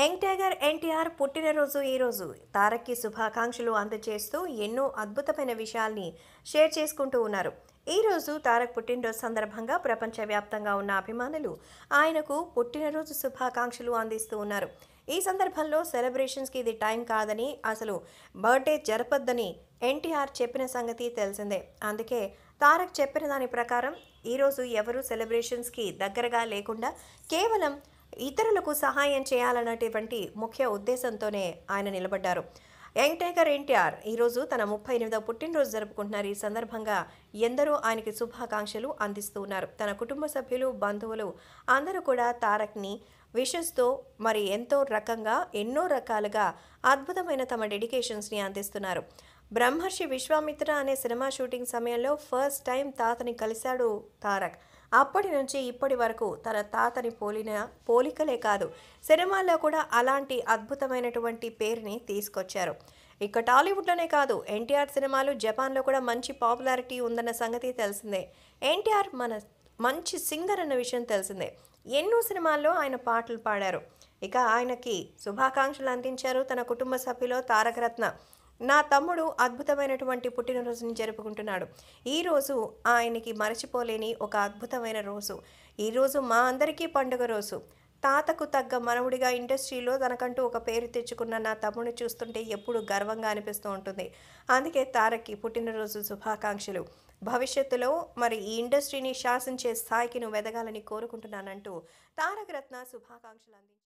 young tiger NTR పుట్టినరోజు ఈరోజు తారక్కి శుభాకాంక్షలు అందజేస్తూ ఎన్నో అద్భుతమైన విషయాల్ని షేర్ చేసుకుంటూ ఉన్నారు ఈరోజు తారక్ పుట్టినరోజు సందర్భంగా ప్రపంచవ్యాప్తంగా ఉన్న అభిమానులు ఆయనకు పుట్టినరోజు శుభాకాంక్షలు అందిస్తూ ఉన్నారు ఈ సందర్భంలో సెలబ్రేషన్స్కి ఇది టైం కాదని అసలు బర్త్డే జరపొద్దని ఎన్టీఆర్ చెప్పిన సంగతి తెలిసిందే అందుకే తారక్ చెప్పిన దాని ప్రకారం ఈరోజు ఎవరు సెలబ్రేషన్స్కి దగ్గరగా లేకుండా కేవలం ఇతరులకు సహాయం చేయాలన్నటువంటి ముఖ్య ఉద్దేశంతోనే ఆయన నిలబడ్డారు యంగ్ టైగర్ ఎన్టీఆర్ ఈరోజు తన ముప్పై ఎనిమిదవ పుట్టినరోజు జరుపుకుంటున్నారు ఈ సందర్భంగా ఎందరో ఆయనకి శుభాకాంక్షలు అందిస్తూ ఉన్నారు తన కుటుంబ సభ్యులు బంధువులు అందరూ కూడా తారక్ని విషస్తో మరి ఎంతో రకంగా ఎన్నో రకాలుగా అద్భుతమైన తమ డెడికేషన్స్ని అందిస్తున్నారు బ్రహ్మర్షి విశ్వామిత్ర అనే సినిమా షూటింగ్ సమయంలో ఫస్ట్ టైం తాతని కలిశాడు తారక్ అప్పటి నుంచి ఇప్పటి వరకు తన తాతని పోలిన పోలికలే కాదు సినిమాల్లో కూడా అలాంటి అద్భుతమైనటువంటి పేరుని తీసుకొచ్చారు ఇక టాలీవుడ్లోనే కాదు ఎన్టీఆర్ సినిమాలు జపాన్లో కూడా మంచి పాపులారిటీ ఉందన్న సంగతి తెలిసిందే ఎన్టీఆర్ మన మంచి సింగర్ అన్న విషయం తెలిసిందే ఎన్నో సినిమాల్లో ఆయన పాటలు పాడారు ఇక ఆయనకి శుభాకాంక్షలు అందించారు తన కుటుంబ సభ్యులో తారకరత్న నా తమ్ముడు అద్భుతమైనటువంటి పుట్టినరోజుని జరుపుకుంటున్నాడు ఈరోజు ఆయనకి మరచిపోలేని ఒక అద్భుతమైన రోజు ఈరోజు మా అందరికీ పండుగ రోజు తాతకు తగ్గ మనవుడిగా ఇండస్ట్రీలో తనకంటూ ఒక పేరు తెచ్చుకున్న నా తమ్ముడిని చూస్తుంటే ఎప్పుడు గర్వంగా అనిపిస్తూ ఉంటుంది అందుకే తారక్కి పుట్టినరోజు శుభాకాంక్షలు భవిష్యత్తులో మరి ఈ ఇండస్ట్రీని శాసించే స్థాయికి నువ్వు ఎదగాలని కోరుకుంటున్నానంటూ తారక రత్న శుభాకాంక్షలు అందించారు